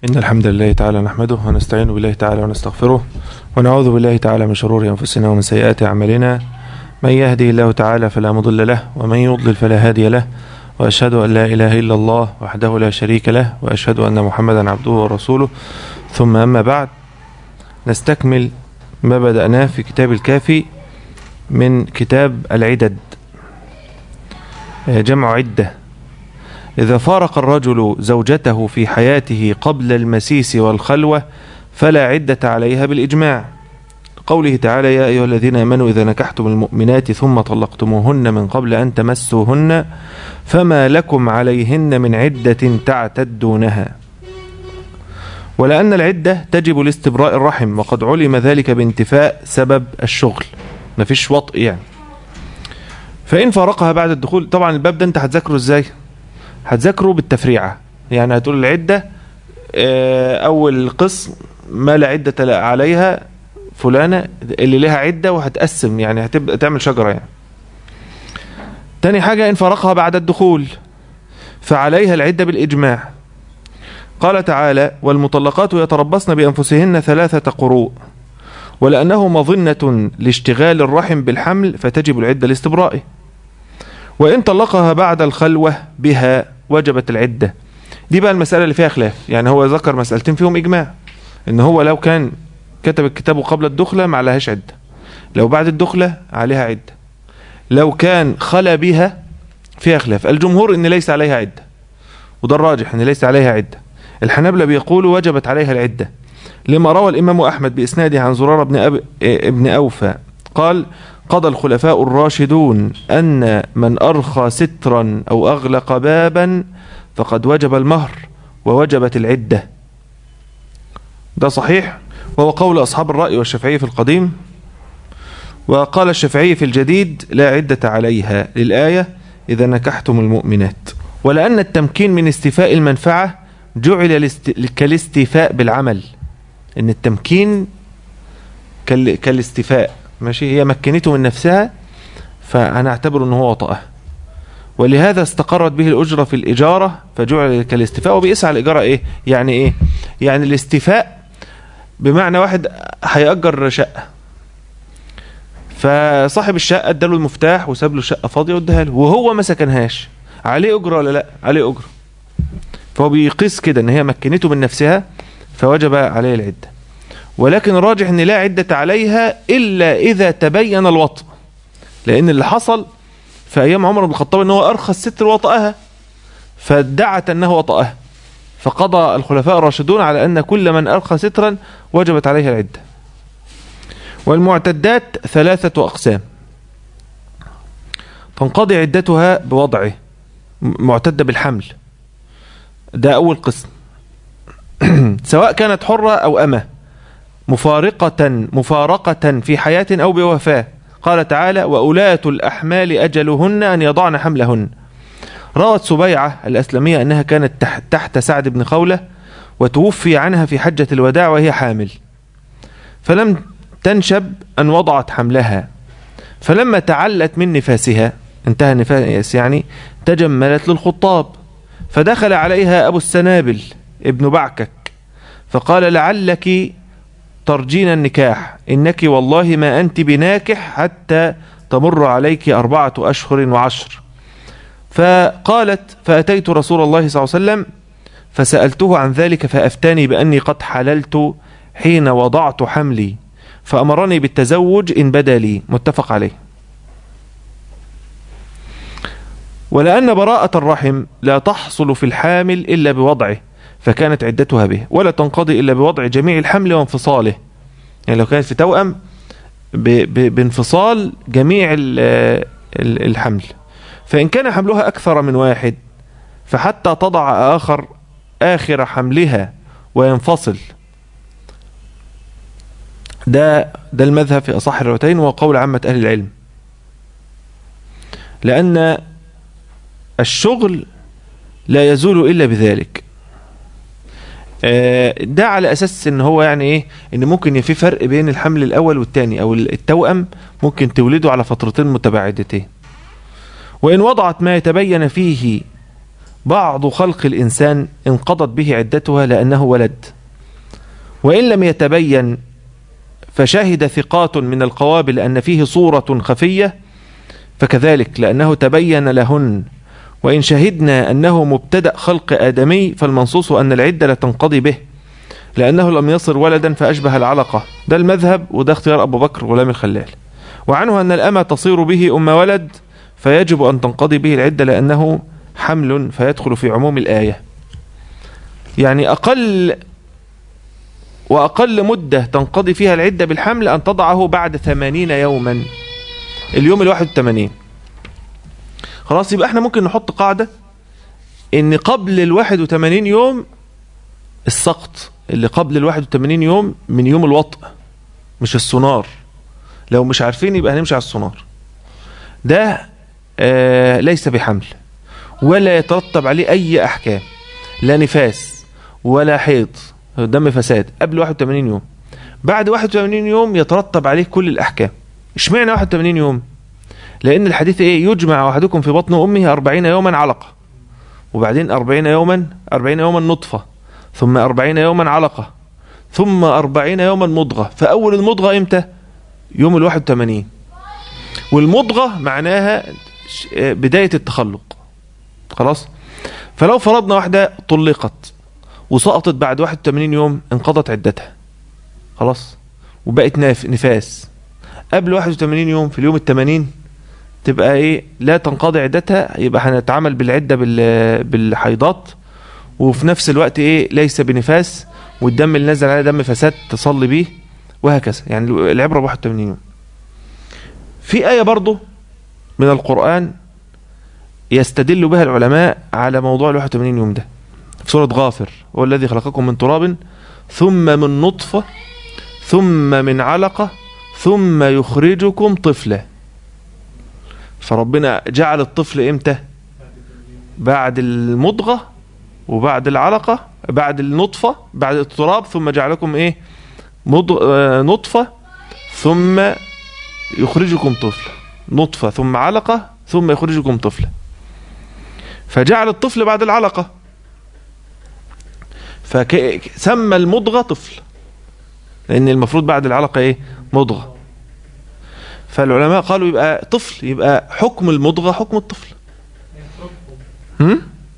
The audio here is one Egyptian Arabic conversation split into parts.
إن الحمد لله تعالى نحمده ونستعين بالله تعالى ونستغفره ونعوذ بالله تعالى من شرور أنفسنا ومن سيئات أعمالنا من يهدي الله تعالى فلا مضل له ومن يضلل فلا هادي له وأشهد أن لا إله إلا الله وحده لا شريك له وأشهد أن محمدا عبده ورسوله ثم أما بعد نستكمل ما بدأناه في كتاب الكافي من كتاب العدد جمع عده إذا فارق الرجل زوجته في حياته قبل المسيس والخلوة فلا عدة عليها بالإجماع قوله تعالى يا أيها الذين آمنوا إذا نكحتم المؤمنات ثم طلقتموهن من قبل أن تمسوهن فما لكم عليهن من عدة تعتدونها ولأن العدة تجب لاستبراء الرحم وقد علم ذلك بانتفاء سبب الشغل مفيش وطء يعني فإن فارقها بعد الدخول طبعا الباب ده انت هتذاكره ازاي هتذاكره بالتفريعة يعني هتقول العدة أول قسم ما لا عدة عليها فلانة اللي لها عدة وهتقسم يعني هتبقى تعمل شجرة يعني تاني حاجة إن فرقها بعد الدخول فعليها العدة بالإجماع قال تعالى والمطلقات يتربصن بأنفسهن ثلاثة قروء ولأنه مظنة لاشتغال الرحم بالحمل فتجب العدة لاستبرائه وإن طلقها بعد الخلوة بها وجبت العدة دي بقى المسألة اللي فيها خلاف يعني هو ذكر مسألتين فيهم إجماع إن هو لو كان كتب الكتاب قبل الدخلة ما عليهاش عدة لو بعد الدخلة عليها عدة لو كان خلى بها فيها خلاف الجمهور إن ليس عليها عدة وده الراجح إن ليس عليها عدة الحنابلة بيقولوا وجبت عليها العدة لما روى الإمام أحمد بإسناده عن زرار بن, أب... ابن أوفى قال قضى الخلفاء الراشدون أن من أرخى سترا أو أغلق بابا فقد وجب المهر ووجبت العدة ده صحيح وهو قول أصحاب الرأي والشافعي في القديم وقال الشافعي في الجديد لا عدة عليها للآية إذا نكحتم المؤمنات ولأن التمكين من استيفاء المنفعة جعل كالاستيفاء بالعمل إن التمكين كالاستيفاء ماشي هي مكنته من نفسها فهنعتبر ان هو وطأه ولهذا استقرت به الأجرة في الإجارة فجعل كالاستفاء وبيقيس على الإجارة إيه يعني إيه يعني الاستفاء بمعنى واحد هيأجر شقة فصاحب الشقة اداله المفتاح وساب له الشقة فاضية واداها له وهو ما سكنهاش عليه أجرة ولا لا عليه أجرة فهو بيقيس كده ان هي مكنته من نفسها فوجب عليه العده ولكن الراجح ان لا عدة عليها الا اذا تبين الوطء لان اللي حصل في ايام عمر بن الخطاب ان هو ارخى الستر وطأها فادعت انه وطأها فقضى الخلفاء الراشدون على ان كل من ارخى سترا وجبت عليها العدة والمعتدات ثلاثة اقسام تنقضي عدتها بوضعه معتدة بالحمل ده اول قسم سواء كانت حرة او امه مفارقة مفارقة في حياة أو بوفاة قال تعالى وأولاة الأحمال أجلهن أن يضعن حملهن روت سبيعة الأسلمية أنها كانت تحت, تحت سعد بن خولة وتوفي عنها في حجة الوداع وهي حامل فلم تنشب أن وضعت حملها فلما تعلت من نفاسها انتهى النفاس يعني تجملت للخطاب فدخل عليها أبو السنابل ابن بعكك فقال لعلك ترجين النكاح إنك والله ما أنت بناكح حتى تمر عليك أربعة أشهر وعشر فقالت فأتيت رسول الله صلى الله عليه وسلم فسألته عن ذلك فأفتاني بأني قد حللت حين وضعت حملي فأمرني بالتزوج إن بدا لي متفق عليه ولأن براءة الرحم لا تحصل في الحامل إلا بوضعه فكانت عدتها به ولا تنقضي إلا بوضع جميع الحمل وانفصاله يعني لو كانت في توأم بانفصال جميع الحمل فإن كان حملها أكثر من واحد فحتى تضع آخر آخر حملها وينفصل ده ده المذهب في أصح الروايتين وقول عامة أهل العلم لأن الشغل لا يزول إلا بذلك ده على اساس ان هو يعني ايه ان ممكن في فرق بين الحمل الاول والثاني او التوأم ممكن تولده على فترتين متباعدتين وان وضعت ما يتبين فيه بعض خلق الإنسان انقضت به عدتها لأنه ولد وإن لم يتبين فشهد ثقات من القوابل أن فيه صورة خفية فكذلك لأنه تبين لهن وإن شهدنا أنه مبتدأ خلق آدمي فالمنصوص أن العدة لا تنقضي به لأنه لم يصر ولدا فأشبه العلقة ده المذهب وده اختيار أبو بكر غلام الخلال وعنه أن الأمة تصير به أم ولد فيجب أن تنقضي به العدة لأنه حمل فيدخل في عموم الآية يعني أقل وأقل مدة تنقضي فيها العدة بالحمل أن تضعه بعد ثمانين يوما اليوم الواحد الثمانين خلاص يبقى احنا ممكن نحط قاعدة ان قبل الواحد وثمانين يوم السقط اللي قبل الواحد وثمانين يوم من يوم الوطء مش السونار لو مش عارفين يبقى هنمشي على السونار ده آه ليس بحمل ولا يترتب عليه اي احكام لا نفاس ولا حيض دم فساد قبل 81 يوم بعد 81 يوم يترتب عليه كل الاحكام اشمعنى 81 يوم لان الحديث ايه يجمع احدكم في بطن امه 40 يوما علقه وبعدين 40 يوما 40 يوما نطفه ثم 40 يوما علقه ثم 40 يوما مضغه فاول المضغه امتى يوم ال 81 والمضغه معناها بدايه التخلق خلاص فلو فرضنا واحده طلقت وسقطت بعد 81 يوم انقضت عدتها خلاص وبقت نفاس قبل 81 يوم في اليوم ال 80 تبقى ايه لا تنقضي عدتها يبقى هنتعامل بالعده بالحيضات وفي نفس الوقت ايه ليس بنفاس والدم اللي نزل عليه دم فساد تصلي بيه وهكذا يعني العبره ب 81 يوم في ايه برضه من القران يستدل بها العلماء على موضوع ال 81 يوم ده في سوره غافر هو الذي خلقكم من تراب ثم من نطفه ثم من علقه ثم يخرجكم طفلا فربنا جعل الطفل امتى بعد المضغة وبعد العلقة بعد النطفة بعد التراب ثم جعلكم ايه مضغ... نطفة ثم يخرجكم طفلا نطفة ثم علقة ثم يخرجكم طفلا فجعل الطفل بعد العلقة فسمى المضغة طفل لأن المفروض بعد العلقة إيه مضغة فالعلماء قالوا يبقى طفل يبقى حكم المضغة حكم الطفل هم؟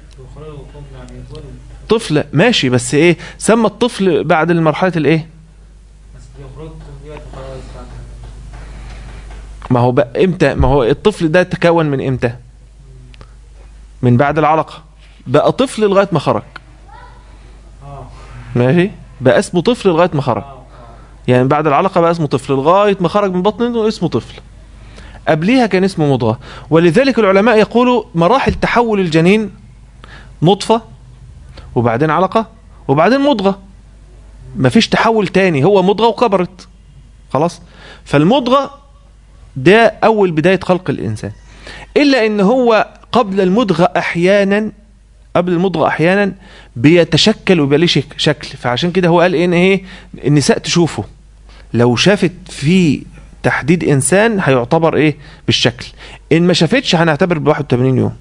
طفل ماشي بس ايه سمى الطفل بعد المرحلة الايه ما هو بقى امتى ما هو الطفل ده تكون من امتى من بعد العلقة بقى طفل لغاية ما خرج ماشي بقى اسمه طفل لغاية ما خرج يعني بعد العلقة بقى اسمه طفل لغاية ما خرج من بطن اسمه طفل قبليها كان اسمه مضغة ولذلك العلماء يقولوا مراحل تحول الجنين نطفة وبعدين علقة وبعدين مضغة مفيش تحول تاني هو مضغة وكبرت خلاص فالمضغة ده أول بداية خلق الإنسان إلا إن هو قبل المضغة أحيانا قبل المضغة أحيانا بيتشكل ويبقى ليه شكل فعشان كده هو قال إيه إن إيه النساء تشوفه لو شافت في تحديد انسان هيعتبر ايه بالشكل ان ما شافتش هنعتبر ب 81 يوم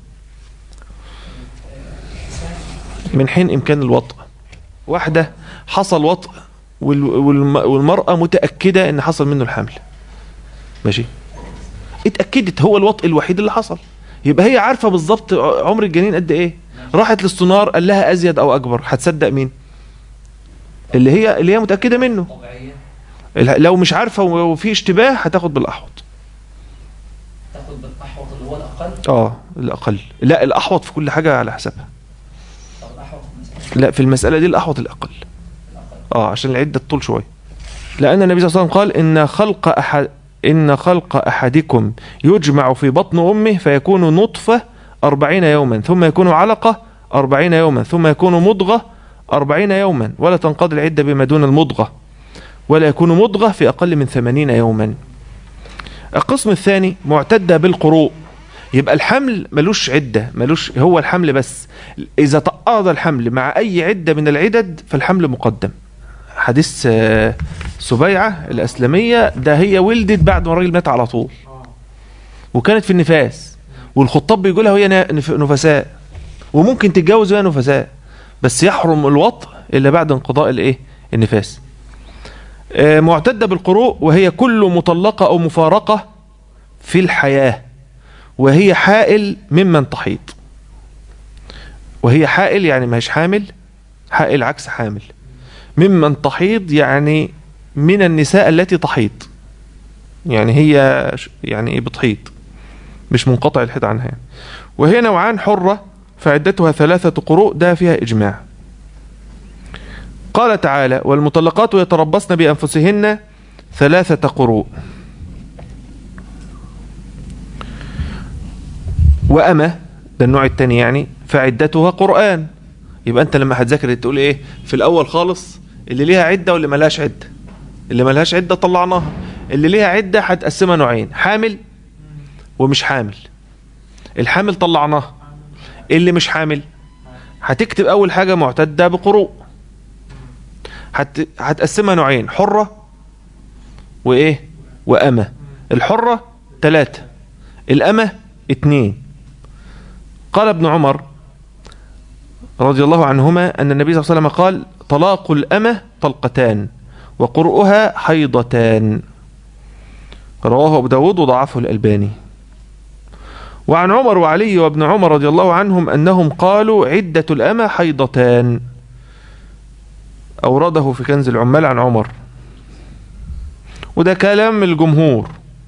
من حين امكان الوطء واحده حصل وطء والمراه متاكده ان حصل منه الحمل ماشي اتاكدت هو الوطء الوحيد اللي حصل يبقى هي عارفه بالظبط عمر الجنين قد ايه راحت للسونار قال لها ازيد او اكبر هتصدق مين اللي هي اللي هي متاكده منه لو مش عارفه وفي اشتباه هتاخد بالاحوط تاخد بالاحوط اللي هو الاقل اه الاقل لا الاحوط في كل حاجه على حسابها طب الاحوط في المسألة لا في المساله دي الاحوط الاقل اه عشان العده تطول شويه لان النبي صلى الله عليه وسلم قال ان خلق احد ان خلق احدكم يجمع في بطن امه فيكون نطفه أربعين يوما ثم يكون علقه أربعين يوما ثم يكون مضغه أربعين يوما ولا تنقضي العده بما دون المضغه ولا يكون مضغة في أقل من ثمانين يوما القسم الثاني معتدة بالقروء يبقى الحمل ملوش عدة ملوش هو الحمل بس إذا تقاضى الحمل مع أي عدة من العدد فالحمل مقدم حديث سبيعة الأسلمية ده هي ولدت بعد ما الراجل مات على طول وكانت في النفاس والخطاب بيقولها وهي نفساء وممكن تتجوز وهي نفساء بس يحرم الوطء الا بعد انقضاء الايه النفاس آه، معتدة بالقروء وهي كل مطلقة او مفارقة في الحياة وهي حائل ممن تحيض وهي حائل يعني ما هيش حامل حائل عكس حامل ممن تحيض يعني من النساء التي تحيض يعني هي ش- يعني ايه بتحيض مش منقطع الحيض عنها يعني. وهي نوعان حرة فعدتها ثلاثة قروء ده فيها إجماع قال تعالى والمطلقات يتربصن بأنفسهن ثلاثة قروء وأما ده النوع التاني يعني فعدتها قرآن يبقى أنت لما هتذاكر تقول إيه في الأول خالص اللي ليها عدة واللي ملهاش عدة اللي ملهاش عدة طلعناها اللي ليها عدة هتقسمها نوعين حامل ومش حامل الحامل طلعناها اللي مش حامل هتكتب أول حاجة معتدة بقروء هت... هتقسمها نوعين حرة وإيه وأمة الحرة ثلاثة الأمة اتنين قال ابن عمر رضي الله عنهما أن النبي صلى الله عليه وسلم قال طلاق الأمة طلقتان وقرؤها حيضتان رواه أبو داود وضعفه الألباني وعن عمر وعلي وابن عمر رضي الله عنهم أنهم قالوا عدة الأمة حيضتان أورده في كنز العمال عن عمر وده كلام الجمهور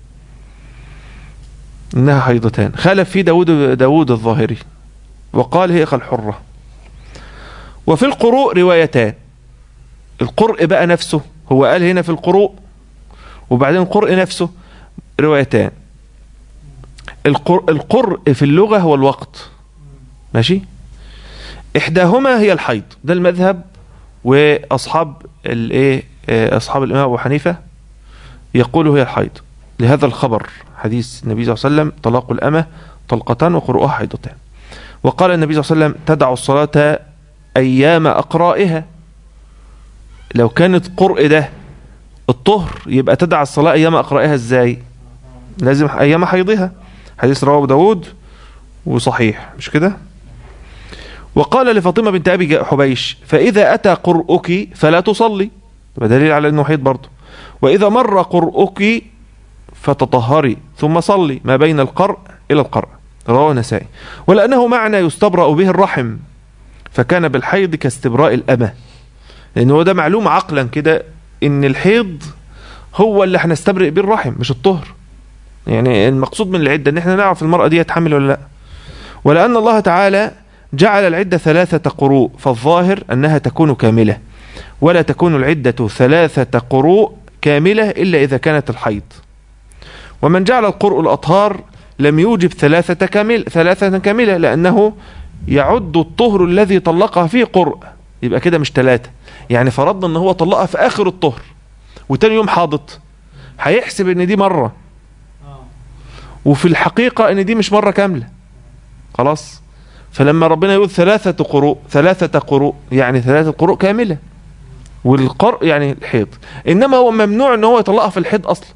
إنها حيضتان خالف فيه داود, داود الظاهري وقال هي كالحرة وفي القروء روايتان القرء بقى نفسه هو قال هنا في القروء وبعدين القرء نفسه روايتان القر- القرء في اللغة هو الوقت ماشي إحداهما هي الحيض ده المذهب وأصحاب الإيه آه، أصحاب الإمام أبو حنيفة يقولوا هي الحيض لهذا الخبر حديث النبي صلى الله عليه وسلم طلاق الأمة طلقتان وقرؤها حيضتان وقال النبي صلى الله عليه وسلم تدع الصلاة أيام أقرائها لو كانت قرء ده الطهر يبقى تدع الصلاة أيام أقرائها إزاي لازم أيام حيضها حديث رواه أبو داود وصحيح مش كده وقال لفاطمة بنت أبي حبيش فإذا أتى قرؤك فلا تصلي يبقى دليل على أنه حيض برضه وإذا مر قرؤك فتطهري ثم صلي ما بين القرء إلى القرء رواه النسائي ولأنه معنى يستبرأ به الرحم فكان بالحيض كاستبراء الأمة لأن هو ده معلوم عقلا كده إن الحيض هو اللي هنستبرئ به الرحم مش الطهر يعني المقصود من العدة إن احنا نعرف المرأة دي تحمل ولا لا ولأن الله تعالى جعل العدة ثلاثة قروء فالظاهر أنها تكون كاملة ولا تكون العدة ثلاثة قروء كاملة إلا إذا كانت الحيض ومن جعل القرء الأطهار لم يوجب ثلاثة كامل ثلاثة كاملة لأنه يعد الطهر الذي طلقها فيه قرء يبقى كده مش ثلاثة يعني فرضنا ان هو طلقها في آخر الطهر وتاني يوم حاضت هيحسب ان دي مرة وفي الحقيقة ان دي مش مرة كاملة خلاص فلما ربنا يقول ثلاثة قروء ثلاثة قروء يعني ثلاثة قروء كاملة والقرء يعني الحيض انما هو ممنوع ان هو يطلقها في الحيض اصلا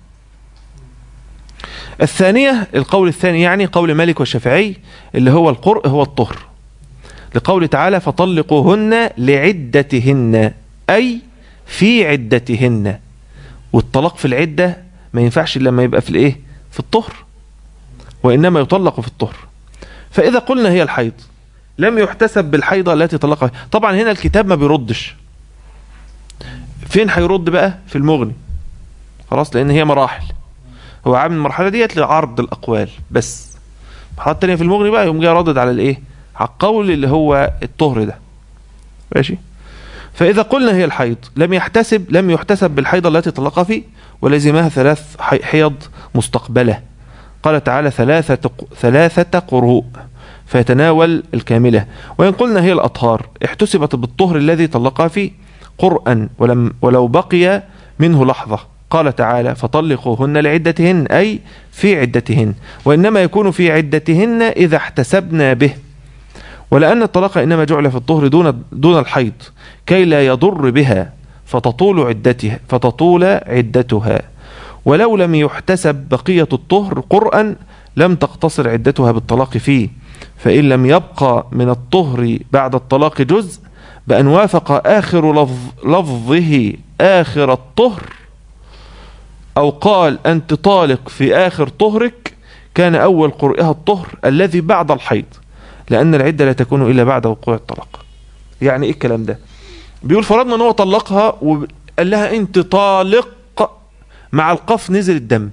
الثانية القول الثاني يعني قول مالك والشافعي اللي هو القرء هو الطهر لقول تعالى فطلقوهن لعدتهن أي في عدتهن والطلاق في العدة ما ينفعش إلا لما يبقى في الإيه في الطهر وإنما يطلق في الطهر فإذا قلنا هي الحيض لم يحتسب بالحيضة التي طلقها طبعا هنا الكتاب ما بيردش فين هيرد بقى في المغني خلاص لأن هي مراحل هو عامل المرحلة ديت لعرض الأقوال بس المرحلة التانية في المغني بقى يقوم جاي ردد على الإيه على القول اللي هو الطهر ده ماشي فإذا قلنا هي الحيض لم يحتسب لم يحتسب بالحيضة التي طلقها فيه ولزمها ثلاث حي- حيض مستقبلة قال تعالى ثلاثة ق- ثلاثة قروء فيتناول الكاملة وإن قلنا هي الأطهار احتسبت بالطهر الذي طلقها فيه قرءا ولم ولو بقي منه لحظة قال تعالى فطلقوهن لعدتهن أي في عدتهن وإنما يكون في عدتهن إذا احتسبنا به ولأن الطلاق إنما جعل في الطهر دون دون الحيض كي لا يضر بها فتطول عدتها فتطول عدتها ولو لم يحتسب بقية الطهر قرءا لم تقتصر عدتها بالطلاق فيه فإن لم يبقى من الطهر بعد الطلاق جزء بأن وافق آخر لفظ لفظه آخر الطهر أو قال أنت طالق في آخر طهرك كان أول قرئها الطهر الذي بعد الحيض لأن العدة لا تكون إلا بعد وقوع الطلاق يعني إيه الكلام ده بيقول فرضنا أنه طلقها وقال لها أنت طالق مع القف نزل الدم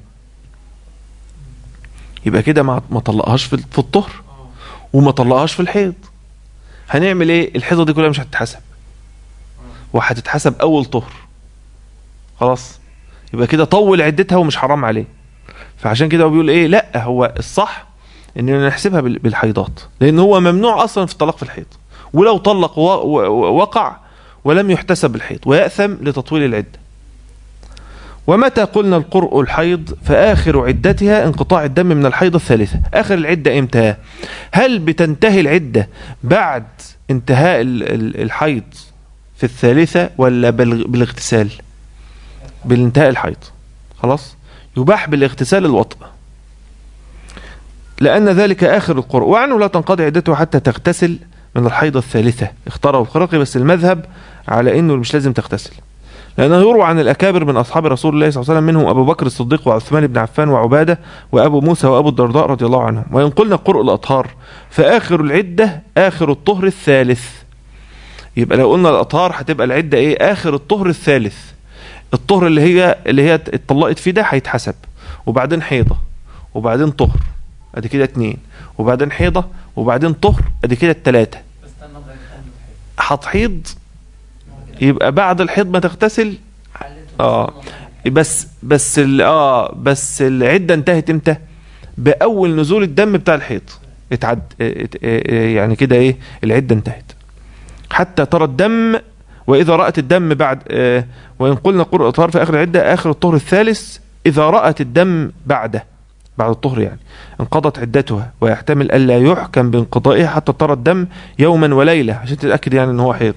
يبقى كده ما ما طلقهاش في في الطهر وما طلقهاش في الحيض هنعمل ايه الحيضه دي كلها مش هتتحسب وهتتحسب اول طهر خلاص يبقى كده طول عدتها ومش حرام عليه فعشان كده هو بيقول ايه لا هو الصح اننا نحسبها بال- بالحيضات لان هو ممنوع اصلا في الطلاق في الحيض ولو طلق و- و- وقع ولم يحتسب الحيض ويأثم لتطويل العده ومتى قلنا القرء الحيض فآخر عدتها انقطاع الدم من الحيض الثالثة آخر العدة امتى هل بتنتهي العدة بعد انتهاء ال- ال- الحيض في الثالثة ولا بال- بالاغتسال بالانتهاء الحيض خلاص يباح بالاغتسال الوطء لأن ذلك آخر القرء وعنه لا تنقضي عدته حتى تغتسل من الحيض الثالثة اختاره الخرقي بس المذهب على انه مش لازم تغتسل لأنه يروى عن الأكابر من أصحاب رسول الله صلى الله عليه وسلم منهم أبو بكر الصديق وعثمان بن عفان وعبادة وأبو موسى وأبو الدرداء رضي الله عنهم وإن قلنا قرء الأطهار فآخر العدة آخر الطهر الثالث يبقى لو قلنا الأطهار هتبقى العدة إيه آخر الطهر الثالث الطهر اللي هي اللي هي اتطلقت فيه ده هيتحسب وبعدين حيضة وبعدين طهر ادي كده اتنين وبعدين حيضة وبعدين طهر ادي كده التلاتة استنى لغايه قبل الحيض هتحيض يبقى بعد الحيض ما تغتسل حلته آه. بس بس ال- اه بس العده انتهت امتى باول نزول الدم بتاع الحيض اتعد ات- اه- يعني كده ايه العده انتهت حتى ترى الدم واذا رات الدم بعد اه وان قلنا قرء اطهار في اخر العده اخر الطهر الثالث اذا رات الدم بعده بعد الطهر يعني انقضت عدتها ويحتمل الا يحكم بانقضائها حتى ترى الدم يوما وليله عشان تتاكد يعني ان هو حيض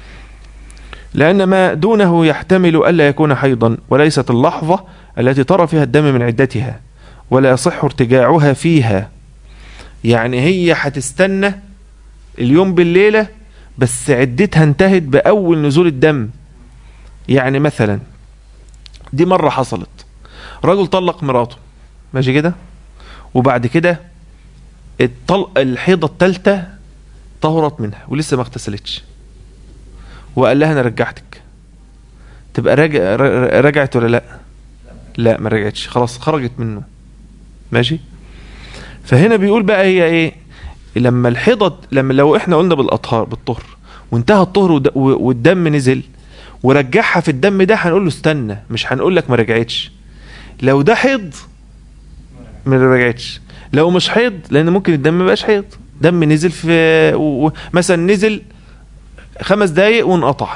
لأن ما دونه يحتمل ألا يكون حيضا وليست اللحظة التي ترى فيها الدم من عدتها ولا يصح ارتجاعها فيها يعني هي هتستنى اليوم بالليلة بس عدتها انتهت بأول نزول الدم يعني مثلا دي مرة حصلت رجل طلق مراته ماشي كده وبعد كده الطلق الحيضة التالتة طهرت منها ولسه ما اغتسلتش وقال لها انا رجعتك تبقى راجع ر- رجعت ولا لا لا ما رجعتش خلاص خرجت منه ماشي فهنا بيقول بقى هي ايه لما الحيضة لما لو احنا قلنا بالاطهار بالطهر وانتهى الطهر ود- و- والدم نزل ورجعها في الدم ده هنقول له استنى مش هنقول لك ما رجعتش لو ده حيض ما رجعتش لو مش حيض لان ممكن الدم ما يبقاش حيض دم نزل في و- و- مثلا نزل خمس دقايق وانقطع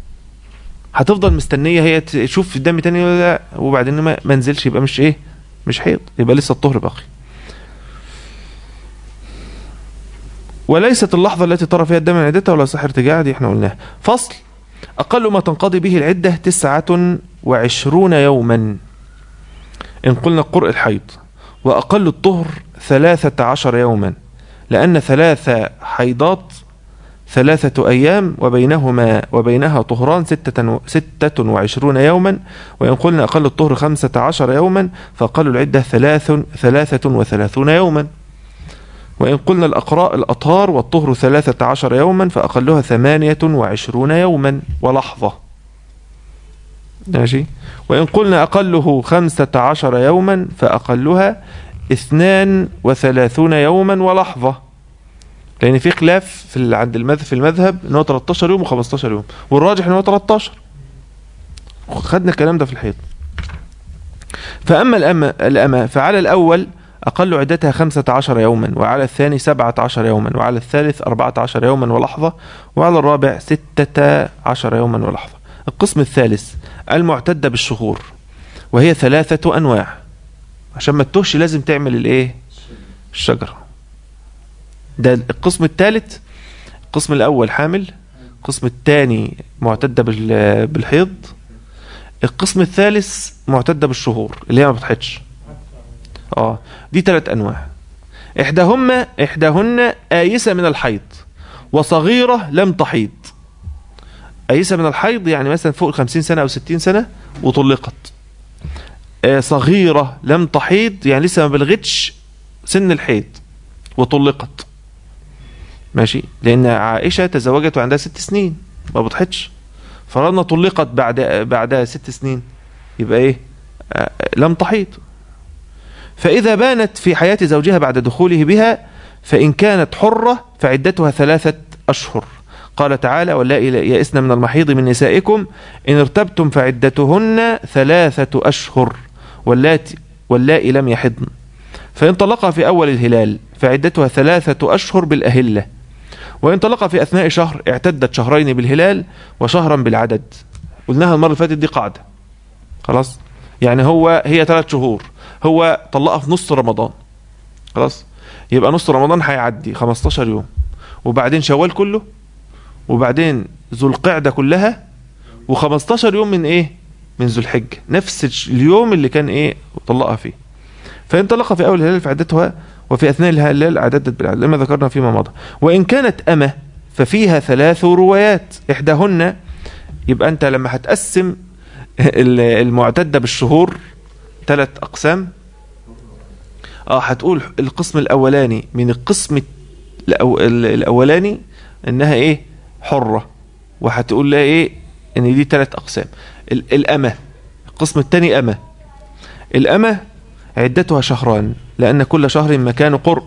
هتفضل مستنيه هي تشوف الدم تاني ولا لا وبعدين ما ما نزلش يبقى مش ايه مش حيض يبقى لسه الطهر باقي وليست اللحظة التي ترى فيها الدم من عدتها ولا صح ارتجاع دي احنا قلناها فصل أقل ما تنقضي به العدة تسعة وعشرون يوما إن قلنا قرء الحيض وأقل الطهر ثلاثة عشر يوما لأن ثلاث حيضات ثلاثة أيام وبينهما وبينها طهران ستة, و- ستة وعشرون يوما وإن قلنا أقل الطهر خمسة عشر يوما فأقل العدة ثلاث ثلاثة وثلاثون يوما وإن قلنا الأقراء الأطهار والطهر ثلاثة عشر يوما فأقلها ثمانية وعشرون يوما ولحظة ماشي وإن قلنا أقله خمسة عشر يوما فأقلها اثنان وثلاثون يوما ولحظة لان في خلاف في ال- عند المذهب في المذهب ان هو 13 يوم و15 يوم والراجح ان هو 13 خدنا الكلام ده في الحيض فاما الأمة, الأمة فعلى الاول اقل عدتها 15 يوما وعلى الثاني 17 يوما وعلى الثالث 14 يوما ولحظة وعلى الرابع 16 يوما ولحظة القسم الثالث المعتدة بالشهور وهي ثلاثة انواع عشان ما تتوهش لازم تعمل الايه الشجره ده القسم الثالث القسم الاول حامل القسم الثاني معتده بال- بالحيض القسم الثالث معتده بالشهور اللي هي ما بتحيضش اه دي ثلاث انواع إحداهن إحداهن آيسة من الحيض وصغيرة لم تحيض آيسة من الحيض يعني مثلا فوق الخمسين سنة أو ستين سنة وطلقت آه، صغيرة لم تحيض يعني لسه ما بلغتش سن الحيض وطلقت ماشي لأن عائشة تزوجت وعندها ست سنين ما بتحيضش فرضنا طلقت بعد بعدها ست سنين يبقى ايه آه، لم تحيض فإذا بانت في حياة زوجها بعد دخوله بها فإن كانت حرة فعدتها ثلاثة أشهر قال تعالى واللائي يئسن من المحيض من نسائكم إن ارتبتم فعدتهن ثلاثة أشهر واللاتي واللائي لم يحضن فإن طلقها في أول الهلال فعدتها ثلاثة أشهر بالأهلة وإن طلقها في أثناء شهر اعتدت شهرين بالهلال وشهرا بالعدد قلناها المرة اللي فاتت دي قاعدة خلاص يعني هو هي ثلاث شهور هو طلقها في نص رمضان خلاص يبقى نص رمضان هيعدي 15 يوم وبعدين شوال كله وبعدين ذو القعدة كلها و15 يوم من ايه من ذو الحجة نفس الش- اليوم اللي كان ايه طلقها فيه فإن طلقها في أول الهلال فعدتها وفي أثناء الهلال عددت بالعدد لما ذكرنا فيما مضى وإن كانت أمة ففيها ثلاث روايات إحداهن يبقى أنت لما هتقسم ال- المعتدة بالشهور ثلاث أقسام اه هتقول القسم الأولاني من القسم الأو- ال- الأولاني إنها إيه حرة وهتقول لها إيه إن دي ثلاث أقسام ال- الأمة القسم الثاني أمة الأمة عدتها شهران لأن كل شهر مكان قرء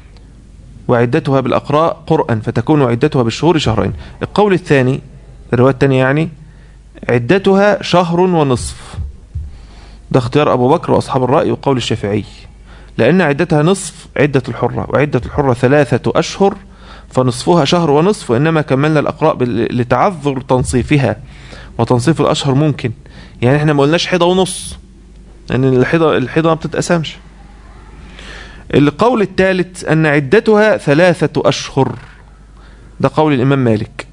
وعدتها بالأقراء قرءا فتكون عدتها بالشهور شهرين القول الثاني الرواية الثانية يعني عدتها شهر ونصف ده اختيار أبو بكر وأصحاب الرأي وقول الشافعي لأن عدتها نصف عدة الحرة وعدة الحرة ثلاثة أشهر فنصفها شهر ونصف وإنما كملنا الأقراء بال- لتعذر تنصيفها وتنصيف الأشهر ممكن يعني احنا ما قلناش حيضة ونص لأن الحيضة الحيضة ما بتتقسمش القول الثالث أن عدتها ثلاثة أشهر ده قول الإمام مالك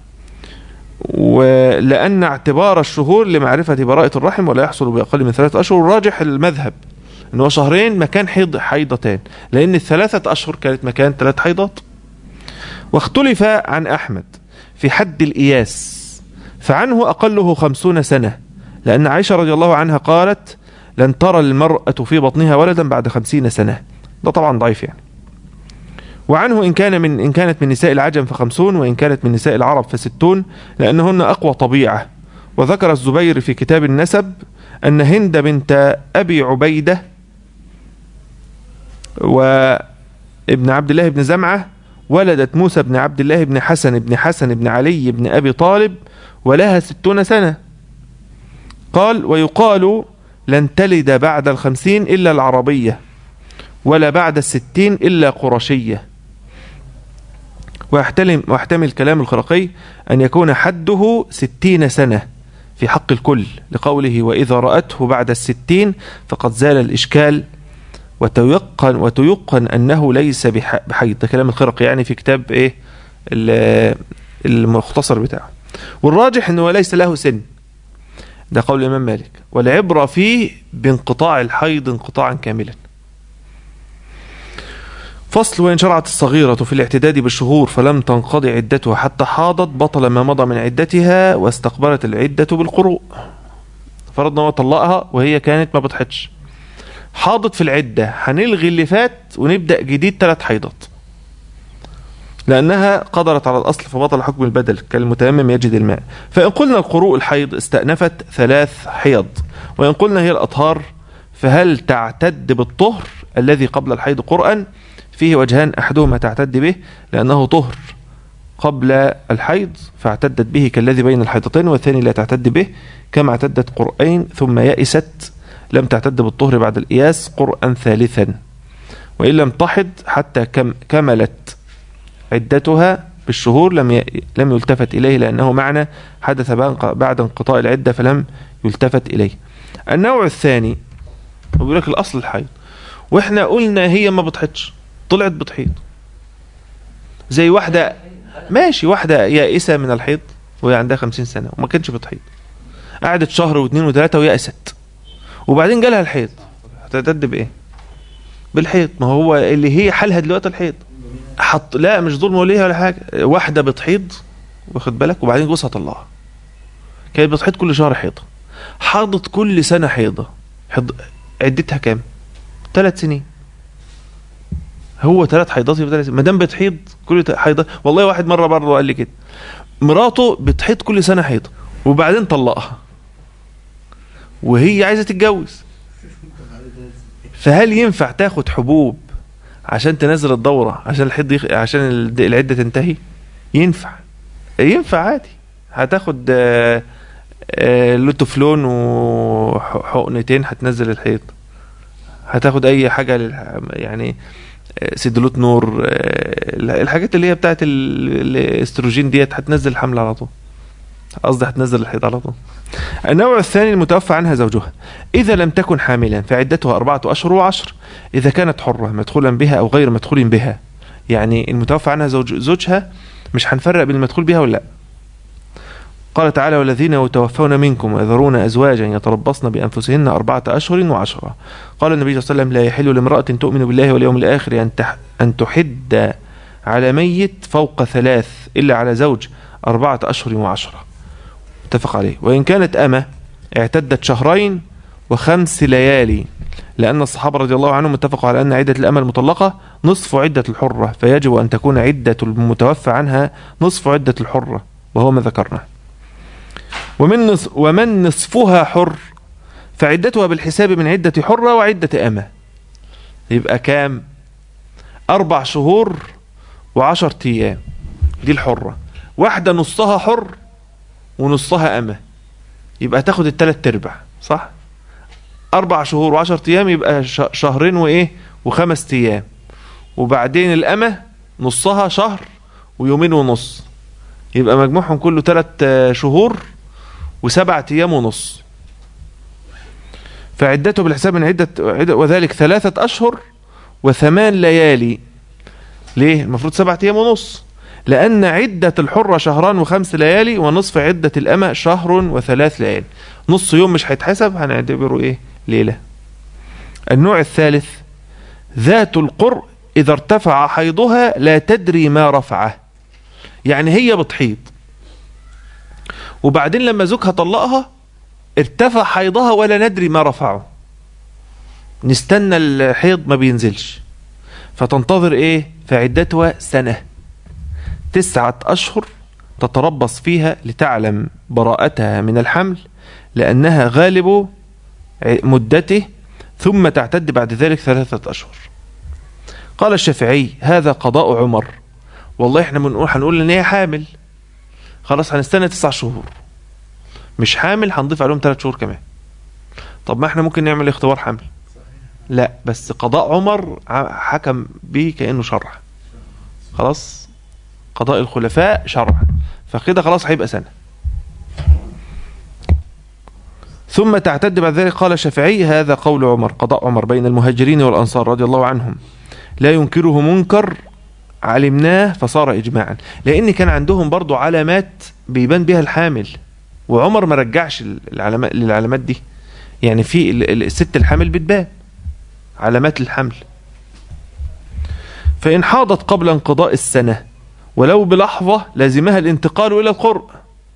ولأن اعتبار الشهور لمعرفة براءة الرحم ولا يحصل بأقل من ثلاثة أشهر راجح المذهب ان هو شهرين مكان حيض حيضتان لأن الثلاثة أشهر كانت مكان ثلاث حيضات واختلف عن أحمد في حد الإياس فعنه أقله خمسون سنة لأن عائشة رضي الله عنها قالت لن ترى المرأة في بطنها ولدا بعد خمسين سنة ده طبعا ضعيف يعني وعنه إن كان من إن كانت من نساء العجم فخمسون وإن كانت من نساء العرب فستون لأنهن أقوى طبيعة وذكر الزبير في كتاب النسب أن هند بنت أبي عبيدة وابن عبد الله بن زمعة ولدت موسى بن عبد الله بن حسن بن حسن بن علي بن أبي طالب ولها ستون سنة قال ويقال لن تلد بعد الخمسين إلا العربية ولا بعد الستين إلا قرشية ويحتمل, ويحتمل كلام الخرقي أن يكون حده ستين سنة في حق الكل لقوله وإذا رأته بعد الستين فقد زال الإشكال وتيقن, وتيقن أنه ليس بح- بحيض ده كلام الخرقي يعني في كتاب إيه ال- المختصر بتاعه والراجح أنه ليس له سن ده قول الإمام مالك والعبرة فيه بانقطاع الحيض انقطاعا كاملا فصل وإن شرعت الصغيرة في الاعتداد بالشهور فلم تنقضي عدتها حتى حاضت بطل ما مضى من عدتها واستقبلت العدة بالقروء فرضنا هو طلقها وهي كانت ما بتحطش حاضت في العدة هنلغي اللي فات ونبدأ جديد ثلاث حيضات لأنها قدرت على الأصل فبطل حكم البدل كالمتيمم يجد الماء فإن قلنا القروء الحيض استأنفت ثلاث حيض وإن قلنا هي الأطهار فهل تعتد بالطهر الذي قبل الحيض قرآن فيه وجهان أحدهما تعتد به لأنه طهر قبل الحيض فاعتدت به كالذي بين الحيضتين والثاني لا تعتد به كما اعتدت قرآن ثم يئست لم تعتد بالطهر بعد الإياس قرآن ثالثا وإن لم تحض حتى كم كملت عدتها بالشهور لم ي... لم يلتفت إليه لأنه معنى حدث بعد بعد انقطاع العدة فلم يلتفت إليه النوع الثاني هو بيقول لك الأصل الحيض وإحنا قلنا هي ما بتحضش طلعت بتحيض زي واحدة ماشي واحدة يائسة من الحيض وهي عندها خمسين سنة وما كانش بتحيض قعدت شهر واثنين وثلاثة ويأست وبعدين جالها الحيض هتعتد بإيه بالحيض ما هو اللي هي حالها دلوقتي الحيض حط لا مش ظلم وليها ولا حاجه واحده بتحيض واخد بالك وبعدين جوزها طلعها كانت بتحيض كل شهر حيضه حاضت كل سنه حيضه حض... عدتها كام ثلاث سنين هو ثلاث حيضات يبقى ثلاث ما دام بتحيض كل ت- حيضه والله واحد مره برضه قال لي كده مراته بتحيض كل سنه حيضه وبعدين طلقها وهي عايزه تتجوز فهل ينفع تاخد حبوب عشان تنزل الدورة عشان الحد يخ... عشان الد- العدة تنتهي ينفع ينفع عادي هتاخد آه، آه، لوتوفلون وحقنتين هتنزل الحيض هتاخد اي حاجة للح... يعني آه، سيدلوت نور آه، الحاجات اللي هي بتاعت ال- الاستروجين ديت هتنزل الحمل على طول قصدي هتنزل الحيض على طول النوع الثاني المتوفى عنها زوجها إذا لم تكن حاملا فعدتها أربعة أشهر وعشر إذا كانت حرة مدخولا بها أو غير مدخول بها يعني المتوفى عنها زوج زوجها مش هنفرق بين المدخول بها ولا لا قال تعالى والذين يتوفون منكم ويذرون أزواجا يتربصن بأنفسهن أربعة أشهر وعشرة قال النبي صلى الله عليه وسلم لا يحل لامرأة تؤمن بالله واليوم الآخر أن تح أن تحد على ميت فوق ثلاث إلا على زوج أربعة أشهر وعشرة متفق عليه وإن كانت أمة اعتدت شهرين وخمس ليالي لأن الصحابة رضي الله عنهم اتفقوا على أن عدة الأمة المطلقة نصف عدة الحرة فيجب أن تكون عدة المتوفى عنها نصف عدة الحرة وهو ما ذكرنا ومن نص ومن نصفها حر فعدتها بالحساب من عدة حرة وعدة أمة يبقى كام أربع شهور وعشر أيام دي الحرة واحدة نصها حر ونصها أمة يبقى تاخد التلات ارباع صح أربع شهور وعشر أيام يبقى ش- شهرين وإيه وخمس أيام وبعدين الأمة نصها شهر ويومين ونص يبقى مجموعهم كله تلات آه، شهور وسبعة أيام ونص فعدته بالحساب من عدة عدة- وذلك ثلاثة أشهر وثمان ليالي ليه المفروض سبعة أيام ونص لأن عدة الحرة شهران وخمس ليالي ونصف عدة الأمة شهر وثلاث ليالي نص يوم مش هيتحسب هنعتبره إيه ليلة النوع الثالث ذات القرء إذا ارتفع حيضها لا تدري ما رفعه يعني هي بتحيض وبعدين لما زوجها طلقها ارتفع حيضها ولا ندري ما رفعه نستنى الحيض ما بينزلش فتنتظر ايه فعدتها سنة تسعة أشهر تتربص فيها لتعلم براءتها من الحمل لأنها غالب مدته ثم تعتد بعد ذلك ثلاثة أشهر قال الشافعي هذا قضاء عمر والله احنا بنقول هنقول ان هي حامل خلاص هنستنى تسع شهور مش حامل هنضيف عليهم ثلاث شهور كمان طب ما احنا ممكن نعمل اختبار حمل لا بس قضاء عمر ع- حكم به كأنه شرع خلاص قضاء الخلفاء شرع فكده خلاص هيبقى سنة ثم تعتد بعد ذلك قال الشافعي هذا قول عمر قضاء عمر بين المهاجرين والأنصار رضي الله عنهم لا ينكره منكر علمناه فصار إجماعا لأن كان عندهم برضو علامات بيبان بها الحامل وعمر ما رجعش العلامات للعلامات دي يعني في ال- ال- الست الحامل بتبان علامات الحمل فإن حاضت قبل انقضاء السنة ولو بلحظة لازمها الانتقال إلى القرء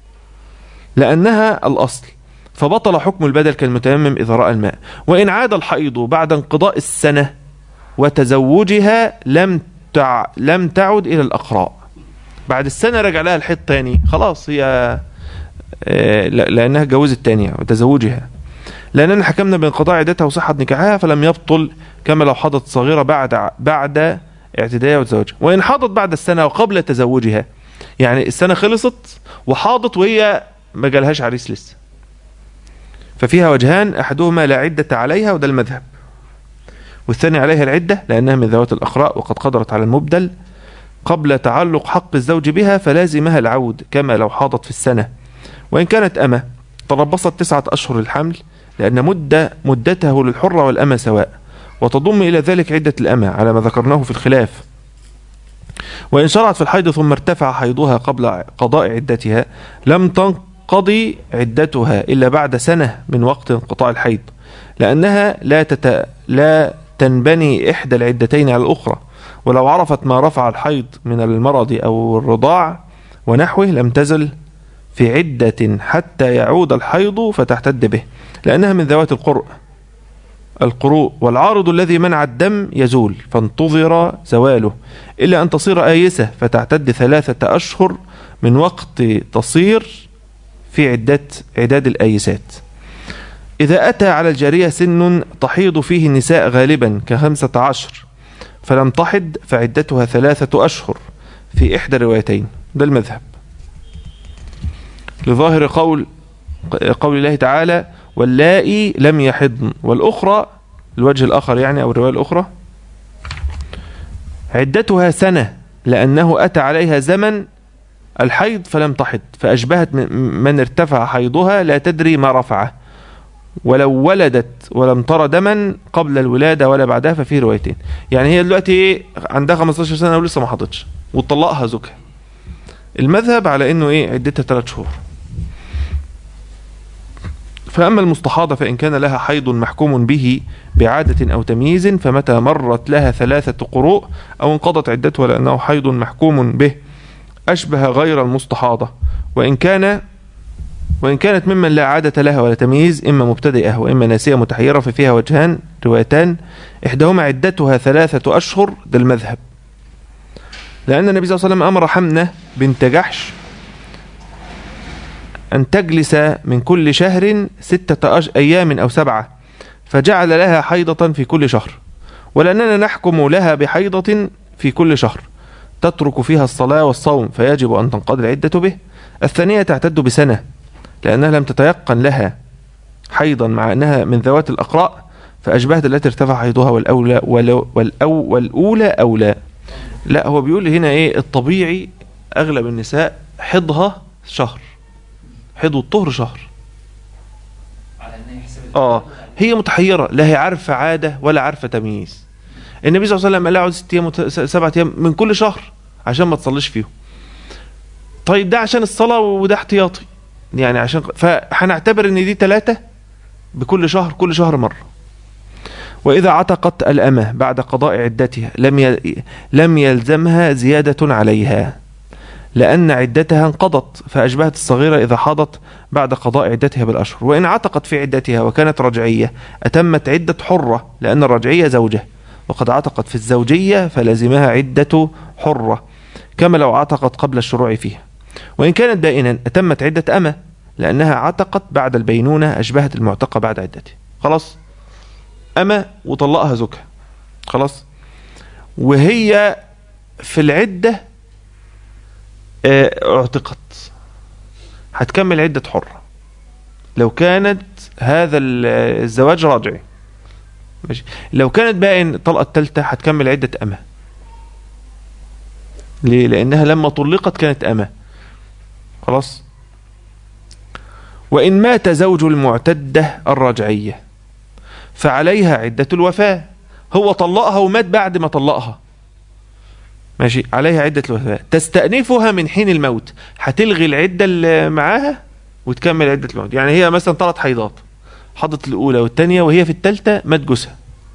لأنها الأصل فبطل حكم البدل كالمتيمم إذا رأى الماء وإن عاد الحيض بعد انقضاء السنة وتزوجها لم تع... لم تعد إلى الأقراء بعد السنة رجع لها الحيض تاني خلاص هي آه، لا- لأنها جوزت تانية وتزوجها لأننا حكمنا بانقضاء عدتها وصحة نكاحها فلم يبطل كما لو حضت صغيرة بعد بعد اعتدائها وتزوجها وإن حاضت بعد السنة وقبل تزوجها يعني السنة خلصت وحاضت وهي ما جالهاش عريس لسه ففيها وجهان أحدهما لا عدة عليها وده المذهب والثاني عليها العدة لأنها من ذوات الأقراء وقد قدرت على المبدل قبل تعلق حق الزوج بها فلازمها العود كما لو حاضت في السنة وإن كانت أمة تربصت تسعة أشهر الحمل لأن مدة مدته للحرة والأمة سواء وتضم إلى ذلك عدة الأمة على ما ذكرناه في الخلاف وإن شرعت في الحيض ثم ارتفع حيضها قبل قضاء عدتها لم تنقضي عدتها إلا بعد سنة من وقت انقطاع الحيض لأنها لا تت... لا تنبني إحدى العدتين على الأخرى ولو عرفت ما رفع الحيض من المرض أو الرضاع ونحوه لم تزل في عدة حتى يعود الحيض فتحتد به لأنها من ذوات القرء القروء والعارض الذي منع الدم يزول فانتظر زواله إلا أن تصير آيسة فتعتد ثلاثة أشهر من وقت تصير في عدة عداد الآيسات إذا أتى على الجارية سن تحيض فيه النساء غالبا كخمسة عشر فلم تحض فعدتها ثلاثة أشهر في إحدى الروايتين ده المذهب لظاهر قول قول الله تعالى واللائي لم يحضن والأخرى الوجه الآخر يعني أو الرواية الأخرى عدتها سنة لأنه أتى عليها زمن الحيض فلم تحض فأشبهت من ارتفع حيضها لا تدري ما رفعه ولو ولدت ولم ترى دما قبل الولادة ولا بعدها ففي روايتين يعني هي دلوقتي ايه عندها 15 سنة ولسه ما حضتش وطلقها زوجها المذهب على انه ايه عدتها 3 شهور فأما المستحاضة فإن كان لها حيض محكوم به بعادة أو تمييز فمتى مرت لها ثلاثة قروء أو انقضت عدتها لأنه حيض محكوم به أشبه غير المستحاضة وإن كان وإن كانت ممن لا عادة لها ولا تمييز إما مبتدئة وإما ناسية متحيرة ففيها وجهان روايتان إحداهما عدتها ثلاثة أشهر ده المذهب لأن النبي صلى الله عليه وسلم أمر حمنة بنت جحش أن تجلس من كل شهر ستة أش... أيام أو سبعة فجعل لها حيضة في كل شهر ولأننا نحكم لها بحيضة في كل شهر تترك فيها الصلاة والصوم فيجب أن تنقضي العدة به الثانية تعتد بسنة لأنها لم تتيقن لها حيضا مع أنها من ذوات الأقراء فأشبهت التي ارتفع حيضها والأولى والأو والأولى أولى لا هو بيقول هنا إيه الطبيعي أغلب النساء حضها شهر حيض الطهر شهر على ان يحسب اه هي متحيرة لا هي عارفة عادة ولا عارفة تمييز النبي صلى الله عليه وسلم قال لها اقعد ست ايام وت- س- سبعة ايام من كل شهر عشان ما تصليش فيهم طيب ده عشان الصلاة وده احتياطي يعني عشان فهنعتبر ان دي ثلاثة بكل شهر كل شهر مرة وإذا عتقت الأمة بعد قضاء عدتها لم ي... لم يلزمها زيادة عليها لأن عدتها انقضت فأشبهت الصغيرة إذا حاضت بعد قضاء عدتها بالأشهر وإن عتقت في عدتها وكانت رجعية أتمت عدة حرة لأن الرجعية زوجة وقد عتقت في الزوجية فلزمها عدة حرة كما لو عتقت قبل الشروع فيها وإن كانت بائنا أتمت عدة أمة لأنها عتقت بعد البينونة أشبهت المعتقة بعد عدتها خلاص أمة وطلقها زوجها خلاص وهي في العدة آه، اعتقت هتكمل عدة حرة لو كانت هذا ال- الزواج راجعي ماشي لو كانت بائن الطلقة الثالثة هتكمل عدة أمة ليه؟ لأنها لما طلقت كانت أمة خلاص وإن مات زوج المعتدة الرجعية فعليها عدة الوفاة هو طلقها ومات بعد ما طلقها ماشي عليها عدة الوفاة تستأنفها من حين الموت هتلغي العدة اللي معاها وتكمل عدة الموت يعني هي مثلا ثلاث حيضات حضت الأولى والثانية وهي في الثالثة مات جوزها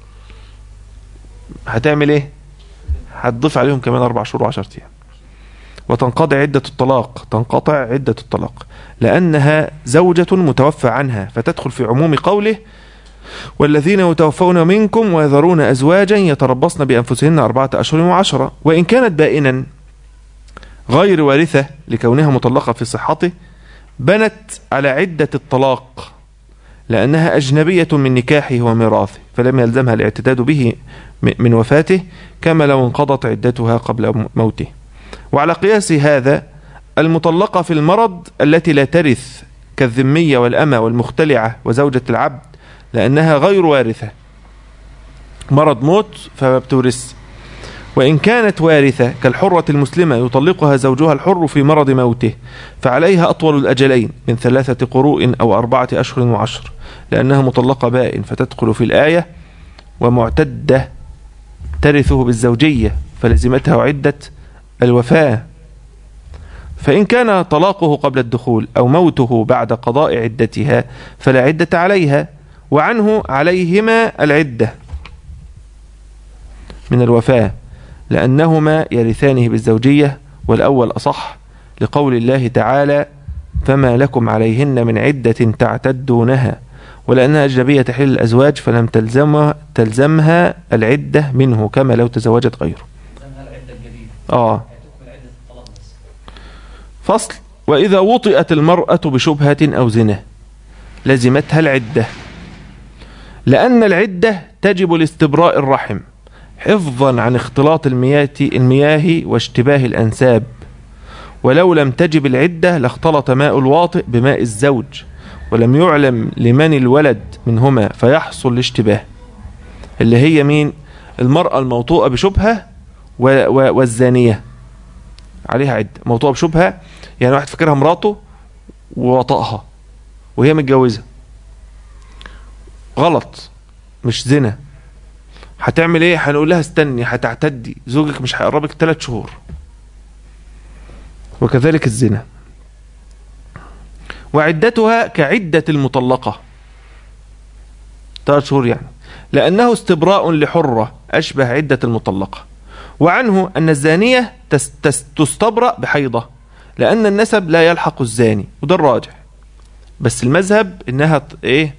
هتعمل ايه هتضيف عليهم كمان أربع شهور وعشرة أيام وتنقضي عدة الطلاق تنقطع عدة الطلاق لأنها زوجة متوفى عنها فتدخل في عموم قوله والذين يتوفون منكم ويذرون أزواجا يتربصن بأنفسهن أربعة أشهر وعشرة وإن كانت بائنا غير وارثة لكونها مطلقة في صحته بنت على عدة الطلاق لأنها أجنبية من نكاحه وميراثه فلم يلزمها الاعتداد به م- من وفاته كما لو انقضت عدتها قبل م- موته وعلى قياس هذا المطلقة في المرض التي لا ترث كالذمية والأمة والمختلعة وزوجة العبد لأنها غير وارثة مرض موت فما بتورث وإن كانت وارثة كالحرة المسلمة يطلقها زوجها الحر في مرض موته فعليها أطول الأجلين من ثلاثة قروء أو أربعة أشهر وعشر لأنها مطلقة بائن فتدخل في الآية ومعتدة ترثه بالزوجية فلزمتها عدة الوفاة فإن كان طلاقه قبل الدخول أو موته بعد قضاء عدتها فلا عدة عليها وعنه عليهما العدة من الوفاة لأنهما يرثانه بالزوجية والأول أصح لقول الله تعالى فما لكم عليهن من عدة تعتدونها ولأنها أجنبية تحل الأزواج فلم تلزمها, تلزمها العدة منه كما لو تزوجت غيره زمها العدة الجديدة آه هتكمل عدة الطلاق بس فصل وإذا وطئت المرأة بشبهة أو زنا لزمتها العدة لأن العدة تجب لاستبراء الرحم حفظا عن اختلاط المياه, المياه واشتباه الأنساب ولو لم تجب العدة لاختلط ماء الواطئ بماء الزوج ولم يعلم لمن الولد منهما فيحصل الاشتباه اللي هي مين المرأة الموطوءة بشبهة و- و- والزانية عليها عدة موطوءة بشبهة يعني واحد فاكرها مراته ووطأها وهي متجوزة غلط مش زنا هتعمل ايه هنقول لها استني هتعتدي زوجك مش هيقربك ثلاث شهور وكذلك الزنا وعدتها كعدة المطلقة ثلاث شهور يعني لأنه استبراء لحرة أشبه عدة المطلقة وعنه أن الزانية تس تس تستبرأ بحيضة لأن النسب لا يلحق الزاني وده الراجح بس المذهب إنها ت- إيه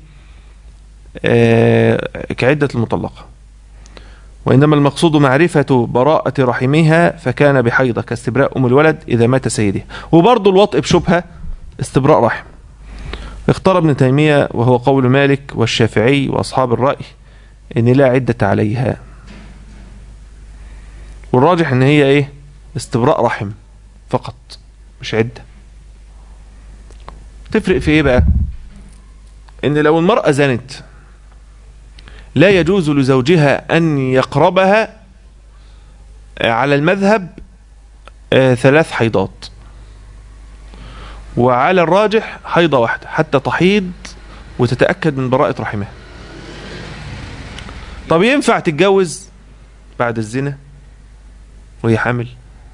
آه كعدة المطلقة وإنما المقصود معرفة براءة رحمها فكان بحيضة كاستبراء أم الولد إذا مات سيدها وبرضه الوطء بشبهة استبراء رحم اختار ابن تيمية وهو قول مالك والشافعي وأصحاب الرأي إن لا عدة عليها والراجح إن هي إيه استبراء رحم فقط مش عدة تفرق في إيه بقى إن لو المرأة زنت لا يجوز لزوجها أن يقربها على المذهب آه، ثلاث حيضات وعلى الراجح حيضة واحدة حتى تحيض وتتأكد من براءة رحمها طب ينفع تتجوز بعد الزنا وهي حامل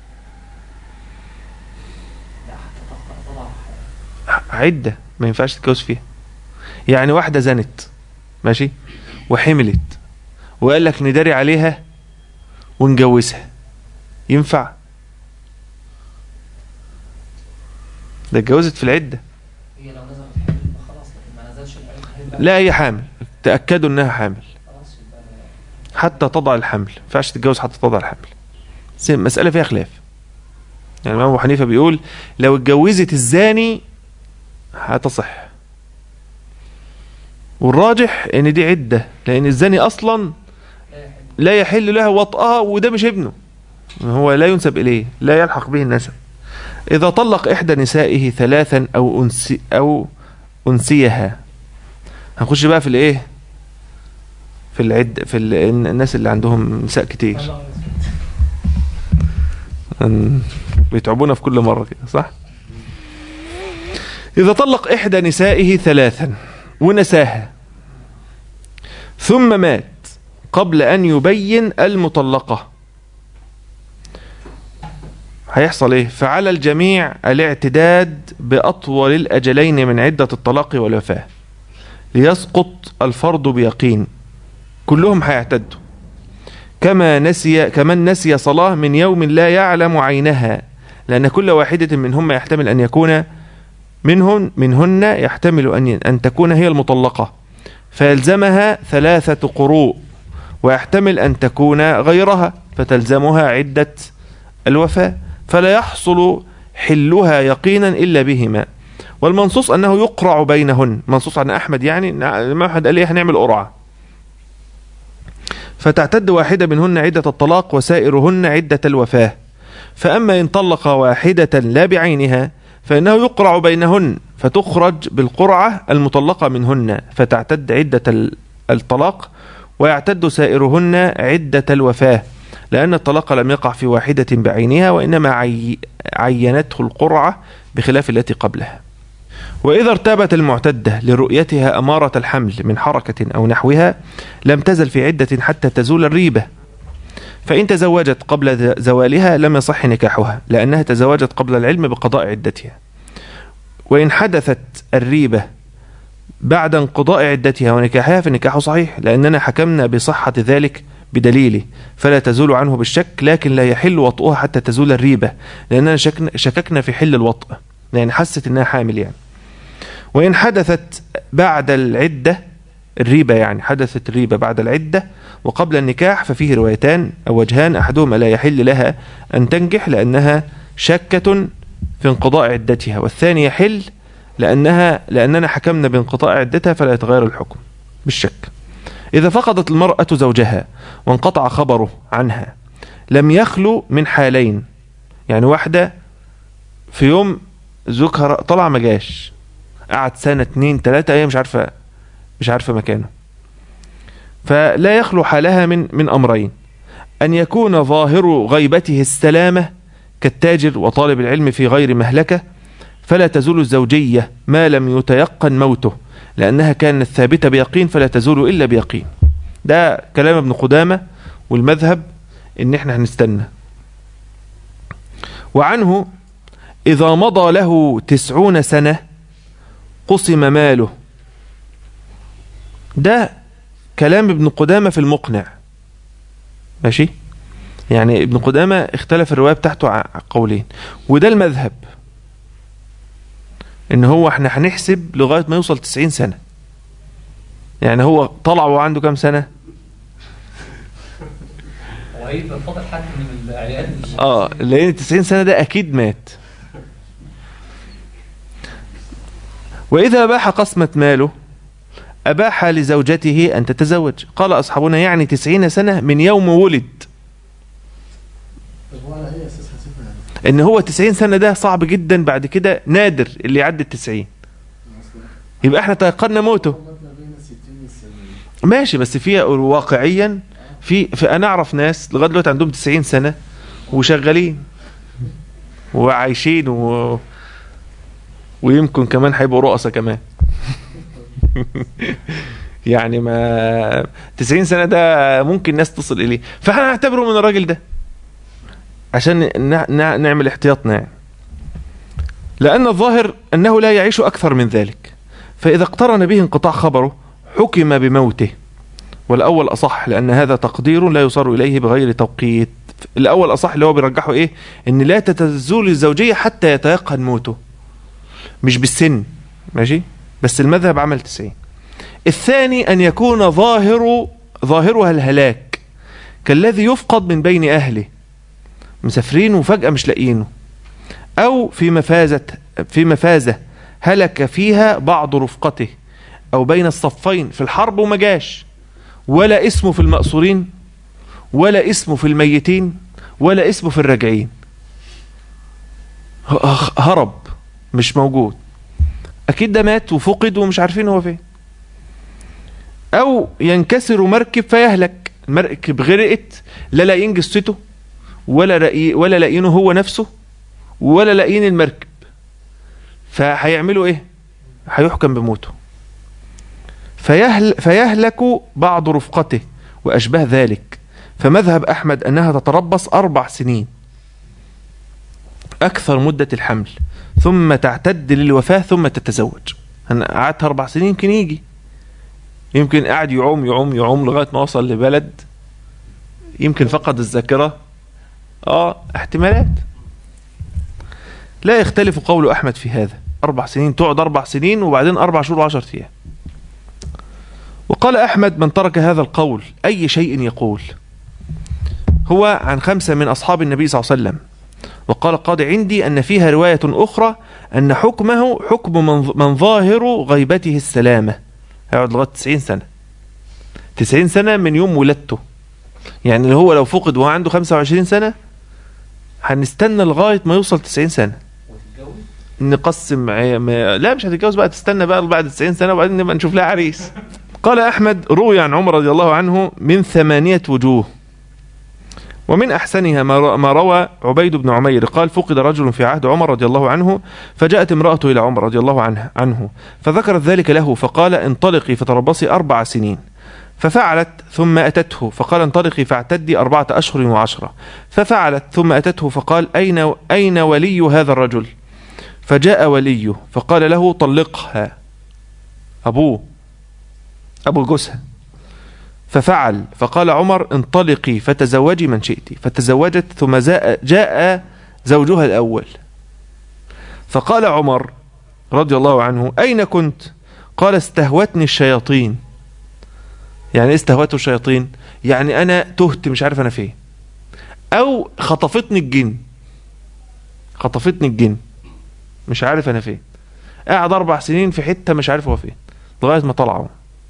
لا حتى طبعا عدة ما ينفعش تتجوز فيها يعني واحدة زنت ماشي وحملت وقال لك نداري عليها ونجوزها ينفع ده اتجوزت في العدة هي لو نزلت حمل يبقى خلاص لكن ما نزلش العلم هيبقى لا هي حامل تأكدوا انها حامل خلاص يبقى حتى تضع الحمل ما ينفعش تتجوز حتى تضع الحمل بس مسألة فيها خلاف يعني الإمام أبو حنيفة بيقول لو اتجوزت الزاني هتصح والراجح ان دي عدة لان الزاني اصلا لا يحب لا يحل له وطئها وده مش ابنه هو لا ينسب اليه لا يلحق به النسب اذا طلق احدى نسائه ثلاثا او انسي او انسيها هنخش بقى في الايه في العد في ال- الناس اللي عندهم نساء كتير أن- بيتعبونا في كل مرة كده صح إذا طلق إحدى نسائه ثلاثا ونساها ثم مات قبل أن يبين المطلقة هيحصل إيه فعلى الجميع الاعتداد بأطول الأجلين من عدة الطلاق والوفاة ليسقط الفرض بيقين كلهم هيعتدوا كما نسي كمن نسي صلاة من يوم لا يعلم عينها لأن كل واحدة منهما يحتمل أن يكون منهن منهن يحتمل أن أن تكون هي المطلقة فيلزمها ثلاثة قروء ويحتمل أن تكون غيرها فتلزمها عدة الوفاة فلا يحصل حلها يقينا إلا بهما والمنصوص أنه يقرع بينهن منصوص عن أحمد يعني الإمام أحمد قال إيه هنعمل قرعة فتعتد واحدة منهن عدة الطلاق وسائرهن عدة الوفاة فأما إن طلق واحدة لا بعينها فإنه يقرع بينهن فتخرج بالقرعة المطلقة منهن فتعتد عدة ال- الطلاق ويعتد سائرهن عدة الوفاة لأن الطلاق لم يقع في واحدة بعينها وإنما عي... عينته القرعة بخلاف التي قبلها وإذا ارتابت المعتدة لرؤيتها أمارة الحمل من حركة أو نحوها لم تزل في عدة حتى تزول الريبة فإن تزوجت قبل ذ- زوالها لم يصح نكاحها لأنها تزوجت قبل العلم بقضاء عدتها وإن حدثت الريبة بعد انقضاء عدتها ونكاحها فالنكاح صحيح لأننا حكمنا بصحة ذلك بدليله فلا تزول عنه بالشك لكن لا يحل وطئها حتى تزول الريبة لأننا شكنا, شككنا في حل الوطء يعني حست إنها حامل يعني وإن حدثت بعد العدة الريبة يعني حدثت الريبة بعد العدة وقبل النكاح ففيه روايتان أو وجهان أحدهما لا يحل لها أن تنكح لأنها شاكة في انقضاء عدتها والثاني يحل لأنها لأننا حكمنا بانقطاع عدتها فلا يتغير الحكم بالشك إذا فقدت المرأة زوجها وانقطع خبره عنها لم يخلو من حالين يعني واحدة في يوم زوجها طلع ما جاش قعد سنة اتنين تلاتة هي مش عارفة مش عارفة مكانه فلا يخلو حالها من من أمرين أن يكون ظاهر غيبته السلامة كالتاجر وطالب العلم في غير مهلكة فلا تزول الزوجية ما لم يتيقن موته لأنها كانت ثابتة بيقين فلا تزول إلا بيقين ده كلام ابن قدامة والمذهب إن إحنا هنستنى وعنه إذا مضى له تسعون سنة قسم ماله ده كلام ابن قدامة في المقنع ماشي يعني ابن قدامة اختلف الرواية بتاعته ع- قولين وده المذهب ان هو احنا هنحسب لغاية ما يوصل 90 سنة يعني هو طلع وعنده كام سنة وهيبقى فاضل حد من العيال اللي- اه لان 90 سنة ده اكيد مات واذا اباح قسمة ماله اباح لزوجته ان تتزوج قال اصحابنا يعني 90 سنة من يوم ولد طب هو على اي اساس حاسبها يعني؟ ان هو 90 سنة ده صعب جدا بعد كده نادر اللي يعدي ال 90 اصلا يبقى احنا تيقنا موته هو ما بين 60 والسنين ماشي بس في واقعيا في, في انا اعرف ناس لغايه دلوقتي عندهم 90 سنه وشغالين وعايشين و... ويمكن كمان هيبقوا رؤساء كمان يعني ما 90 سنه ده ممكن ناس تصل اليه فاحنا نعتبره من الراجل ده عشان ن... ن... نعمل احتياطنا يعني لان الظاهر انه لا يعيش اكثر من ذلك فاذا اقترن به انقطاع خبره حكم بموته والأول أصح لأن هذا تقدير لا يصار إليه بغير توقيت الأول أصح اللي هو بيرجحه إيه إن لا تتزول الزوجية حتى يتيقن موته مش بالسن ماشي بس المذهب عمل 90 الثاني أن يكون ظاهر ظاهرها الهلاك كالذي يفقد من بين أهله مسافرين وفجأة مش لاقيينه أو في مفازة في مفازة هلك فيها بعض رفقته أو بين الصفين في الحرب وما جاش ولا اسمه في المأسورين ولا اسمه في الميتين ولا اسمه في الراجعين ه- هرب مش موجود أكيد ده مات وفقد ومش عارفين هو فين أو ينكسر مركب فيهلك المركب غرقت لا لاقيين جثته ولا لاقي ولا لاقيينه هو نفسه ولا لاقيين المركب فهيعملوا ايه هيحكم بموته فيهل فيهلك بعض رفقته وأشباه ذلك فمذهب أحمد أنها تتربص أربع سنين أكثر مدة الحمل ثم تعتد للوفاة ثم تتزوج أنا قعدت أربع سنين يمكن يجي يمكن قاعد يعوم يعوم يعوم لغاية ما وصل لبلد يمكن فقد الذاكرة آه احتمالات لا يختلف قول أحمد في هذا أربع سنين تقعد أربع سنين وبعدين أربع شهور وعشرة أيام وقال أحمد من ترك هذا القول أي شيء يقول هو عن خمسة من أصحاب النبي صلى الله عليه وسلم وقال قاضي عندي أن فيها رواية أخرى أن حكمه حكم من من ظاهر غيبته السلامة هيقعد لغاية 90 سنة 90 سنة من يوم ولادته يعني اللي هو لو فقد وهو عنده 25 سنة هنستنى لغاية ما يوصل 90 سنة وتتجوز نقسم عي- ما- لا مش هتتجوز بقى تستنى بقى بعد 90 سنة وبعدين نبقى نشوف لها عريس قال أحمد روي عن عمر رضي الله عنه من ثمانية وجوه ومن أحسنها ما ر- ما روى عبيد بن عمير قال فقد رجل في عهد عمر رضي الله عنه فجاءت امرأته إلى عمر رضي الله عنه, عنه فذكرت ذلك له فقال انطلقي فتربصي أربع سنين ففعلت ثم أتته فقال انطلقي فاعتدي أربعة أشهر وعشرة ففعلت ثم أتته فقال أين, أين ولي هذا الرجل فجاء وليه فقال له طلقها أبوه أبو جوزها ففعل فقال عمر انطلقي فتزوجي من شئت فتزوجت ثم زاء- جاء زوجها الأول فقال عمر رضي الله عنه أين كنت قال استهوتني الشياطين يعني ايه استهوته الشياطين يعني أنا تهت مش عارف أنا فين أو خطفتني الجن خطفتني الجن مش عارف أنا فين قاعد أربع سنين في حتة مش عارف هو فين لغاية ما طلعوا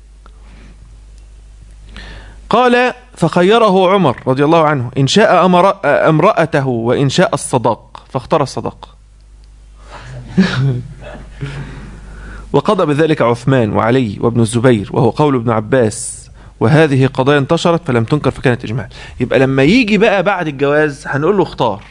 قال فخيره عمر رضي الله عنه إن شاء أمر امرأته وإن شاء الصداق فاختار الصداق وقضى بذلك عثمان وعلي وابن الزبير وهو قول ابن عباس وهذه قضايا انتشرت فلم تنكر فكانت إجماع يبقى لما يجي بقى بعد الجواز هنقول له اختار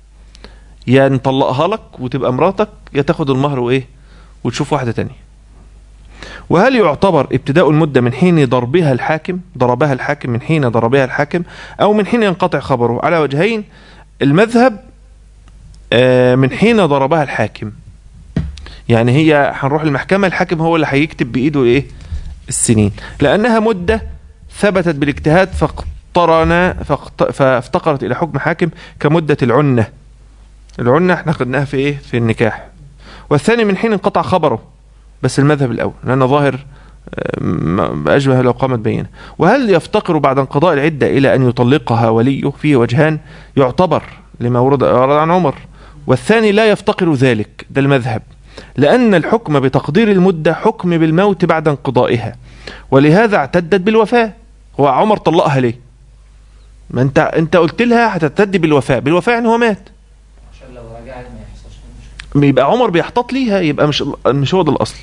يا نطلقها لك وتبقى مراتك يا تاخد المهر وإيه وتشوف واحدة تانية وهل يعتبر ابتداء المدة من حين ضربها الحاكم ضربها الحاكم من حين ضربها الحاكم أو من حين ينقطع خبره على وجهين المذهب آه، من حين ضربها الحاكم يعني هي هنروح المحكمة الحاكم هو اللي هيكتب بإيده إيه السنين لأنها مدة ثبتت بالاجتهاد فاقترن فاقت- فافتقرت إلى حكم حاكم كمدة العنة العنة احنا خدناها في إيه في النكاح والثاني من حين انقطع خبره بس المذهب الأول لأن ظاهر آه، م- أشبه لو قامت بينة وهل يفتقر بعد انقضاء العدة إلى أن يطلقها وليه فيه وجهان يعتبر لما ورد ورد عن عمر والثاني لا يفتقر ذلك ده المذهب لأن الحكم بتقدير المدة حكم بالموت بعد انقضائها ولهذا اعتدت بالوفاة هو عمر طلقها ليه ما انت انت قلت لها هتعتد بالوفاة بالوفاة يعني هو مات عشان لو رجعت ما يحصلش مشكله يبقى عمر بيحتاط ليها يبقى مش مش هو ده الاصل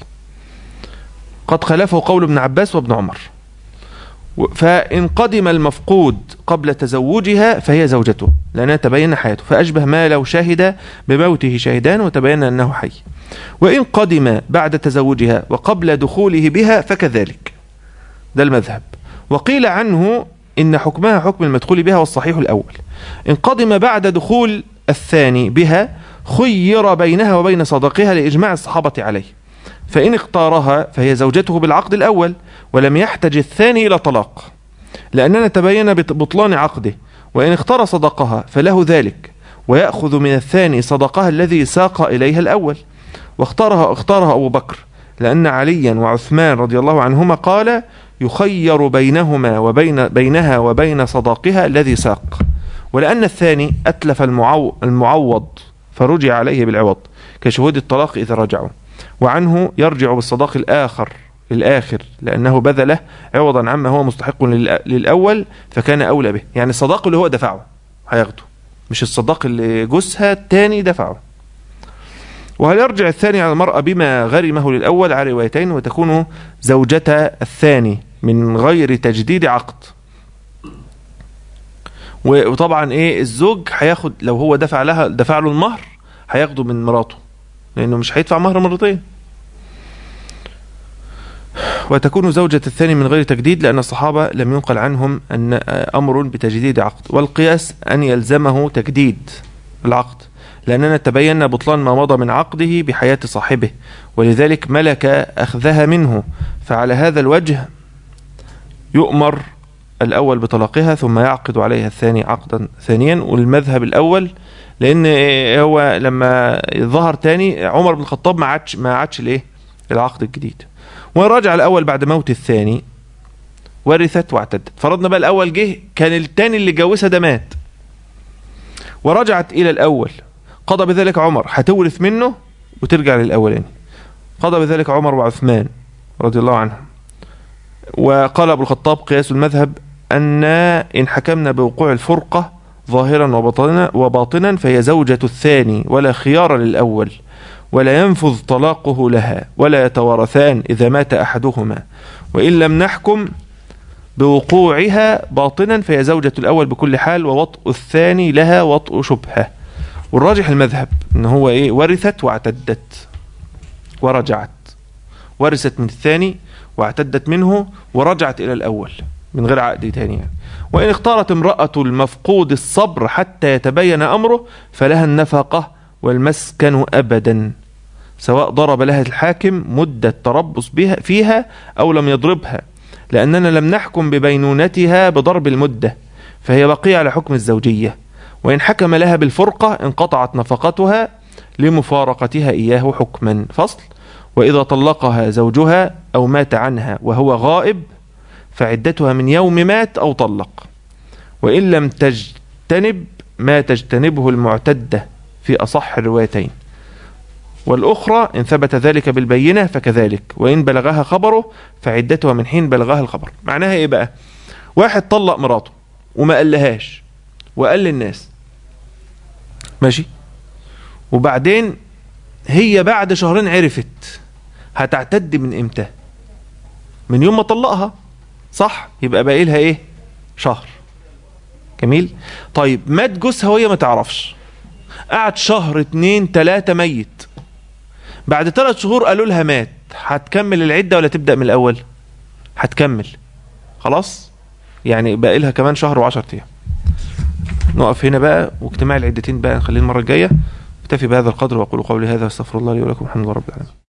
قد خالفه قول ابن عباس وابن عمر و- فإن قدم المفقود قبل تزوجها فهي زوجته لأنها تبين حياته فأشبه ما لو شهد بموته شاهدان وتبين أنه حي وإن قدم بعد تزوجها وقبل دخوله بها فكذلك ده المذهب وقيل عنه إن حكمها حكم المدخول بها والصحيح الأول إن قدم بعد دخول الثاني بها خير بينها وبين صداقها لإجماع الصحابة عليه فإن اختارها فهي زوجته بالعقد الأول ولم يحتج الثاني إلى طلاق لأننا تبين بط- بطلان عقده وإن اختار صدقها فله ذلك ويأخذ من الثاني صدقها الذي ساق إليها الأول واختارها اختارها أبو بكر لأن عليا وعثمان رضي الله عنهما قال يخير بينهما وبين بينها وبين صداقها الذي ساق ولأن الثاني أتلف المعو المعوض فرجع عليه بالعوض كشهود الطلاق إذا رجعوا وعنه يرجع بالصداق الآخر الآخر لأنه بذله عوضا عما هو مستحق للأ- للأول فكان أولى به يعني الصداق اللي هو دفعه هياخده مش الصداق اللي جوزها التاني دفعه وهل يرجع الثاني على المرأة بما غرمه للأول على روايتين وتكون زوجة الثاني من غير تجديد عقد و- وطبعا ايه الزوج هياخد لو هو دفع لها دفع له المهر هياخده من مراته لانه مش هيدفع مهر مرتين وتكون زوجة الثاني من غير تجديد لأن الصحابة لم ينقل عنهم أن أمر بتجديد عقد والقياس أن يلزمه تجديد العقد لأننا تبين بطلان ما مضى من عقده بحياة صاحبه ولذلك ملك أخذها منه فعلى هذا الوجه يؤمر الأول بطلاقها ثم يعقد عليها الثاني عقدا ثانيا والمذهب الأول لأن هو لما ظهر تاني عمر بن الخطاب ما عادش ما عادش الايه العقد الجديد ورجع الأول بعد موت الثاني ورثت واعتدت فرضنا بقى الأول جه كان التاني اللي جوزها ده مات ورجعت إلى الأول قضى بذلك عمر هتورث منه وترجع للأولاني قضى بذلك عمر وعثمان رضي الله عنهم وقال أبو الخطاب قياس المذهب أن إن حكمنا بوقوع الفرقة ظاهرا وباطنا, وباطنا فهي زوجة الثاني ولا خيار للأول ولا ينفذ طلاقه لها ولا يتوارثان إذا مات أحدهما وإن لم نحكم بوقوعها باطنا فهي زوجة الأول بكل حال ووطء الثاني لها وطء شبهة والراجح المذهب ان هو ايه ورثت واعتدت ورجعت ورثت من الثاني واعتدت منه ورجعت الى الاول من غير عقد تاني يعني. وان اختارت امرأة المفقود الصبر حتى يتبين امره فلها النفقة والمسكن ابدا سواء ضرب لها الحاكم مدة تربص بها فيها او لم يضربها لأننا لم نحكم ببينونتها بضرب المدة فهي بقية على حكم الزوجية وإن حكم لها بالفرقة انقطعت نفقتها لمفارقتها إياه حكما فصل وإذا طلقها زوجها أو مات عنها وهو غائب فعدتها من يوم مات أو طلق وإن لم تجتنب ما تجتنبه المعتدة في أصح الروايتين والأخرى إن ثبت ذلك بالبينة فكذلك وإن بلغها خبره فعدتها من حين بلغها الخبر معناها إيه بقى واحد طلق مراته وما قالهاش وقال للناس ماشي وبعدين هي بعد شهرين عرفت هتعتد من امتى من يوم ما طلقها صح يبقى باقي لها ايه شهر جميل طيب مات جوزها وهي ما تعرفش قعد شهر اتنين تلاتة ميت بعد ثلاث شهور قالوا لها مات هتكمل العدة ولا تبدأ من الأول هتكمل خلاص يعني باقي لها كمان شهر وعشرة أيام نقف هنا بقى واجتماع العدتين بقى نخليه المرة الجاية اكتفي بهذا القدر واقول قولي هذا واستغفر الله لي ولكم الحمد لله رب العالمين